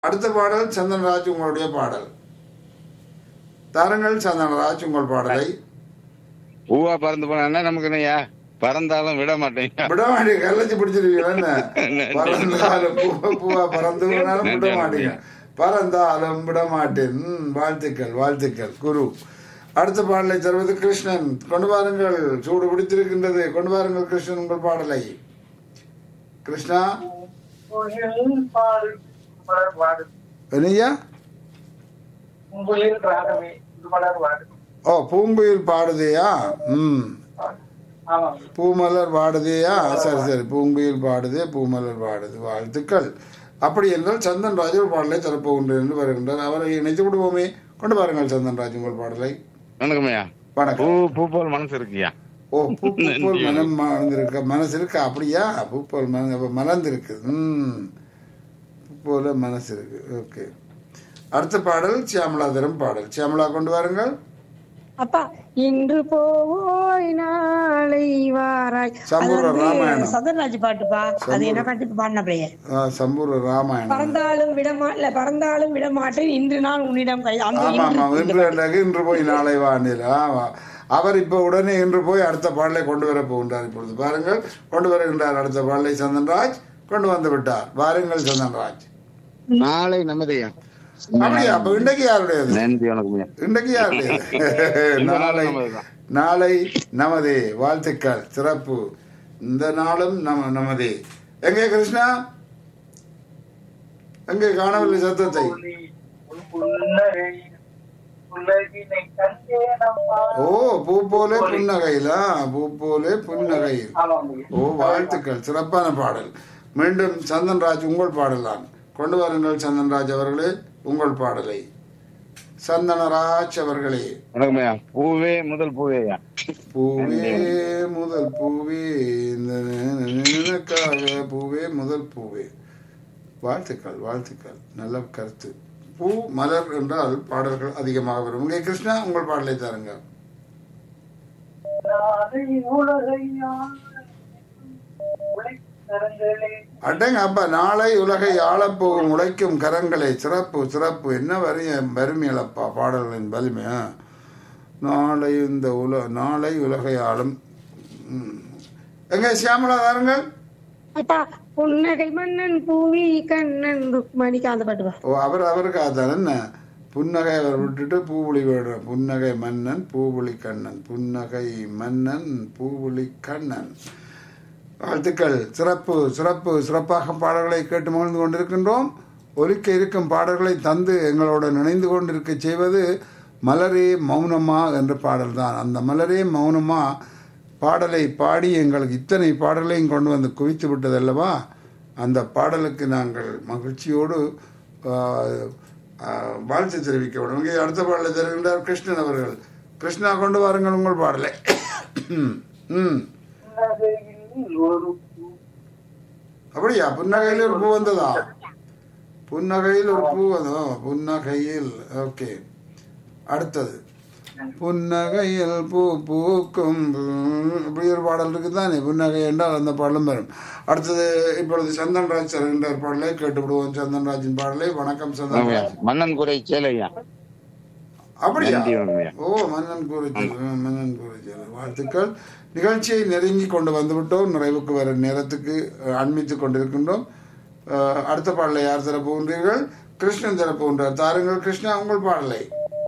அடுத்த பாடல் சந்தனராஜ் உங்களுடைய பாடல் தாருங்கள் சந்தனராஜ் உங்கள் பாடலை பூவா பறந்து போனா நமக்கு என்னய்யா பறந்தாலும் விட மாட்டேங்க விட மாட்டீங்க கல்லச்சி பிடிச்சிருவீங்களா என்ன பறந்தாலும் பூவா பூவா பறந்து போனாலும் விட மாட்டீங்க பறந்தாலும் விட மாட்டேன் ம், வாழ்த்துக்கள் வாழ்த்துக்கள் குரு அடுத்த பாடலை தருவது கிருஷ்ணன் கொண்டு வாருங்கள் சூடு பிடித்திருக்கின்றது கொண்டு வாருங்கள் கிருஷ்ணன் உங்கள் பாடலை கிருஷ்ணா புயல் பாடு மலர் வாடு என்னய்யா புயல் ராகமே இது மலர் வாடு ஓ பூங்குயில் பாடுதையா ம் ஆமாம் பூமலர் பாடுதேயா சரி சரி பூங்குயில் பாடுதே பூமலர் பாடுது வாழ்த்துக்கள் அப்படி என்றால் சந்தன் ராஜ் ஒரு பாடலை தரப்போகின்றேன் என்று வருகின்றார் அவரை இணைத்து விடுவோமே கொண்டு பாருங்கள் சந்தன் ராஜ் உங்கள் பாடலை வணக்கம்யா பூ வணக்கம் பூ போல் மனசு இருக்குயா ஓ பூ பூ போல் மனம் மலர்ந்திருக்க மனசு இருக்கா அப்படியா பூ போல் மன அப்ப மலர்ந்திருக்கு ம் பூ போல மனசு இருக்கு ஓகே அடுத்த பாடல் சியாமலாதரம் பாடல் சியாமலா கொண்டு வாருங்கள் அப்பா இன்று போய் நாளை வாராய் அது சம்பூர்ண வந்து ராமாயணம். சதன்ராஜ் பாட்டுப்பா அது என்ன பாட்டுக்கு பாடின பிள்ளைய ஆ, சம்பூர்ண ராமாயணம் பறந்தாலும் விடமா இல்ல பறந்தாலும் விட மாட்டேன் இன்று நான் உன்னிடம் கை அந்த ஆமா ஆமா இன்று அன்றைக்கு இன்று போய் நாளை வானில் ஆமா அவர் இப்போ உடனே இன்று போய் அடுத்த பாடலை கொண்டு வர போகின்றார் இப்பொழுது பாருங்கள் கொண்டு வருகின்றார் அடுத்த பாடலை சந்தன்ராஜ் கொண்டு வந்து விட்டார் வாருங்கள் சந்தன்ராஜ் நாளை நமதையா அப்படியா அப்ப இன்றைக்கு யாருடையது நன்றி வணக்கம்யா இன்றைக்கு யாருடையது இந்த நாள் நாளை நமதுதான். நாளை நமதே வாழ்த்துக்கள் சிறப்பு இந்த நாளும் நம நமதே எங்கே கிருஷ்ணா எங்கே காணவில்லை சத்தத்தை ஒளி உன் புன்னகை உலகினை கண்டேனம்மா ஓ பூ போலே புன்னகையிலா பூ போலே புன்னகையில் ஆமாம் ஓ வாழ்த்துக்கள் சிறப்பான பாடல் மீண்டும் சந்தன்ராஜ் உங்கள் பாடலாம் கொண்டு வாருங்கள் சந்தன்ராஜ் அவர்களே உங்கள் பாடலை சந்தனராஜ் அவர்களே வணக்கம்யா பூவே முதல் பூவேயா பூவே முதல் பூவே இந்த நினைவுக்காக பூவே முதல் பூவே வாழ்த்துக்கள் வாழ்த்துக்கள் நல்ல கருத்து பூ மலர் என்றால் பாடல்கள் அதிகமாக வரும் இங்கே கிருஷ்ணா உங்கள் பாடலை தாருங்க நாளை உலகையாள் உழைக்கரங்களே அடங்க அப்பா நாளை உலகை ஆளப்போகும் உழைக்கும் கரங்களை சிறப்பு சிறப்பு என்ன வரிய வறுமையிலப்பா பாடல்களின் வலிமை ஆ? நாளை இந்த உல நாளை உலகை ஆளும் ம். எங்க சியாமலா தாருங்கள் அப்பா புன்னகை மன்னன் பூவி கண்ணன் ருக்மணிக்கு அந்த பாட்டுப்பா ஓ அவர் அவருக்கு அதான் என்ன புன்னகை அவர் விட்டுட்டு பூவுளி விடுற புன்னகை மன்னன் பூவுளி கண்ணன் புன்னகை மன்னன் பூவுளி கண்ணன் வாழ்த்துக்கள் சிறப்பு சிறப்பு சிறப்பாக பாடல்களை கேட்டு மகிழ்ந்து கொண்டிருக்கின்றோம் ஒலிக்க இருக்கும் பாடல்களை தந்து எங்களோட நினைந்து கொண்டிருக்க செய்வது மலரே மௌனமா என்ற பாடல்தான் அந்த மலரே மௌனமா பாடலை பாடி எங்களுக்கு இத்தனை பாடலையும் கொண்டு வந்து குவித்து விட்டது அல்லவா அந்த பாடலுக்கு நாங்கள் மகிழ்ச்சியோடு ஆ, ஆ, வாழ்த்து தெரிவிக்க வேண்டும் இங்கே அடுத்த பாடலை தருகின்றார் கிருஷ்ணன் அவர்கள் கிருஷ்ணா கொண்டு வாருங்கள் உங்கள் பாடலை ம் புன்னகையில் ஒரு பூ அப்படியா புன்னகையில் ஒரு பூ வந்ததா புன்னகையில் ஒரு பூ வந்ததோ புன்னகையில் ஓகே அடுத்தது புன்னகையில் பூ பூக்கும் இப்படி ஒரு பாடல் இருக்குதானே புன்னகை என்றால் அந்த பாடலும் வரும் அடுத்தது இப்பொழுது சந்தன்ராஜ் சார் என்ற ஒரு பாடலை கேட்டுவிடுவோம் சந்தன்ராஜின் பாடலை வணக்கம் வணக்கம்யா. சந்தன்ராஜ் மன்னன் குறை சேலையா அப்படியா நன்றி வணக்கம்யா. ஓ மன்னன் கூறிச்சல் மன்னன் கூறிச்சல் வாழ்த்துக்கள் நிகழ்ச்சியை நெருங்கி கொண்டு வந்துவிட்டோம் நிறைவுக்கு வர நேரத்துக்கு அஹ், அண்மித்துக் கொண்டிருக்கின்றோம் அஹ், அடுத்த பாடலை யார் தர போகின்றீர்கள் கிருஷ்ணன் தர போகின்றார் தாருங்கள் கிருஷ்ணா உங்கள் பாடலை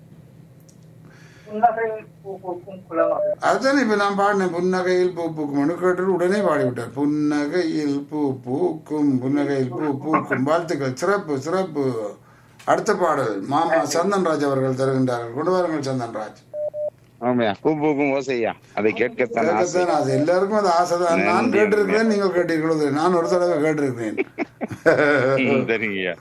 புன்னகையில் பூ பூக்கும் குளமாக அதுதானே இப்ப நான் பாடினேன் புன்னகையில் பூ பூக்கும் கேட்டு உடனே பாடிவிட்டார் புன்னகையில் பூ பூக்கும் புன்னகையில் பூ பூக்கும் வாழ்த்துக்கள் சிறப்பு சிறப்பு அடுத்த பாடல் மாமா சந்தன்ராஜ் அவர்கள் தருகின்றார்கள் கொண்டு வாருங்கள் சந்தன்ராஜ் ஆமாய்யா பூ பூக்கும் ஓசையா அதை கேட்கத்தான் ஆசை கேட்கத்தான் ஆசை எல்லாருக்கும் அது ஆசைதான் நான் நன்றி. கேட்டிருக்கிறேன் நீங்கள் கேட்டீர்களோ தெரியாது. நான் ஒரு தடவை கேட்டிருக்கிறேன் ம், சரிங்கய்யா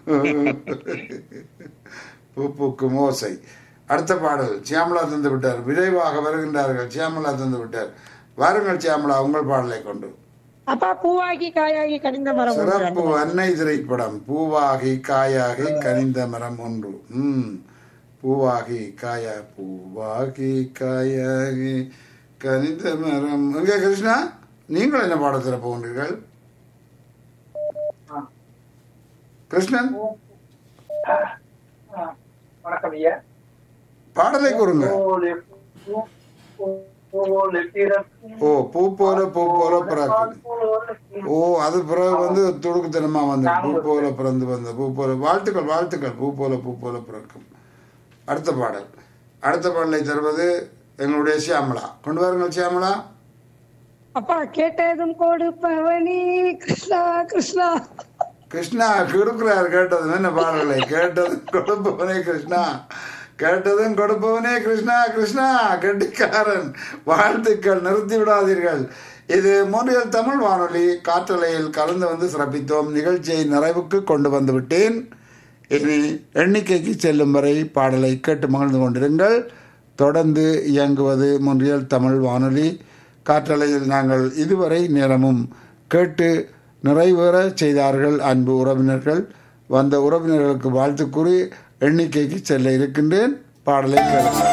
பூ பூக்கும் ஓசை அடுத்த பாடல் சியாமலா தந்து விட்டார் விரைவாக வருகின்றார்கள் சியாமலா தந்து விட்டார் வாருங்கள் சியாமலா உங்கள் பாடலை கொண்டு அப்பா பூவாகி காயாகி கனிந்த மரம் ஒன்று சிறப்பு அன்னை திரைப்படம் பூவாகி காயாகி கனிந்த மரம் ஒன்று ம் பூவாகி காயா பூவாகி காயாகி கனிந்த மரம் எங்கே கிருஷ்ணா நீங்கள் என்ன பாடத்தில் போகின்றீர்கள் கிருஷ்ணன் ஐயா பாடலை கூறுங்க போலே பூ போலே பிறக்கும் ஓ பூ போல பூ போல பிறக்குது போலே பிறக்கும். ஓ அது பிறகு வந்து துடுக்குத்தனமா வந்து பூ போல பிறந்து வந்த பூ போல வாழ்த்துக்கள் வாழ்த்துக்கள் பூ போல பூ போல பிறக்கும் அடுத்த பாடல் அடுத்த பாடலை தருவது எங்களுடைய சியாமலா கொண்டு வாருங்கள் சியாமலா அப்பா கேட்டதும் கொடுப்பவனே கிருஷ்ணா கிருஷ்ணா கிருஷ்ணா கொடுக்கிறார் கேட்டதும் என்ன பாடலை கேட்டதும் கொடுப்பவனே கிருஷ்ணா கேட்டதும் கொடுப்பவனே கிருஷ்ணா கிருஷ்ணா கெட்டிக்காரன் வாழ்த்துக்கள் நிறுத்தி விடாதீர்கள் இது மொழியல் தமிழ் வானொலி காற்றலையில் கலந்து வந்து சிறப்பித்தோம் நிகழ்ச்சியை நிறைவுக்கு கொண்டு வந்து விட்டேன் இனி எண்ணிக்கைக்கு செல்லும் வரை பாடலை கேட்டு மகிழ்ந்து கொண்டிருங்கள் தொடர்ந்து இயங்குவது மொன்றியல் தமிழ் வானொலி காற்றலையில் நாங்கள் இதுவரை நேரமும் கேட்டு நிறைவேற செய்தார்கள் அன்பு உறவினர்கள் வந்த உறவினர்களுக்கு வாழ்த்து கூறி எண்ணிக்கைக்கு செல்ல இருக்கின்றேன் பாடலை கேளுங்கள்